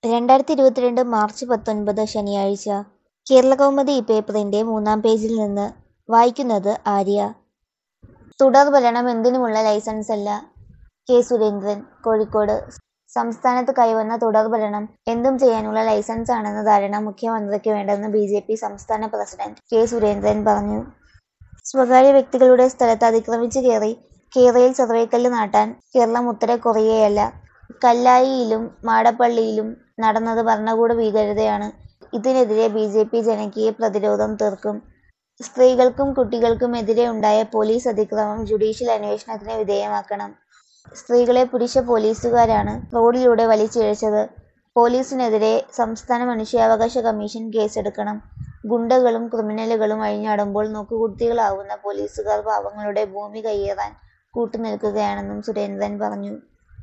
രണ്ടായിരത്തി ഇരുപത്തിരണ്ട് മാർച്ച് പത്തൊൻപത് ശനിയാഴ്ച കേരളകൗമുദി പേപ്പറിന്റെ മൂന്നാം പേജിൽ നിന്ന് വായിക്കുന്നത് ആര്യ തുടർ ഭരണം എന്തിനുമുള്ള ലൈസൻസല്ല കെ സുരേന്ദ്രൻ കോഴിക്കോട് സംസ്ഥാനത്ത് കൈവന്ന തുടർ ഭരണം എന്തും ചെയ്യാനുള്ള ലൈസൻസാണെന്ന ധാരണ മുഖ്യമന്ത്രിക്ക് വേണ്ടെന്ന് ബി ജെ പി സംസ്ഥാന പ്രസിഡന്റ് കെ സുരേന്ദ്രൻ പറഞ്ഞു സ്വകാര്യ വ്യക്തികളുടെ സ്ഥലത്ത് അതിക്രമിച്ച് കയറി കേരളയിൽ സർവേക്കല്ല് നാട്ടാൻ കേരളം ഉത്തര കൊറിയയല്ല കല്ലായിയിലും മാടപ്പള്ളിയിലും നടന്നത് ഭരണകൂട ഭീകരതയാണ് ഇതിനെതിരെ ബി ജെ പി ജനകീയ പ്രതിരോധം തീർക്കും സ്ത്രീകൾക്കും കുട്ടികൾക്കും എതിരെ ഉണ്ടായ പോലീസ് അതിക്രമം ജുഡീഷ്യൽ അന്വേഷണത്തിന് വിധേയമാക്കണം സ്ത്രീകളെ പുരുഷ പോലീസുകാരാണ് റോഡിലൂടെ വലിച്ചിഴച്ചത് പോലീസിനെതിരെ സംസ്ഥാന മനുഷ്യാവകാശ കമ്മീഷൻ കേസെടുക്കണം ഗുണ്ടകളും ക്രിമിനലുകളും അഴിഞ്ഞാടുമ്പോൾ നോക്കുകുത്തികളാവുന്ന പോലീസുകാർ പാവങ്ങളുടെ ഭൂമി കയ്യേറാൻ കൂട്ടുനിൽക്കുകയാണെന്നും സുരേന്ദ്രൻ പറഞ്ഞു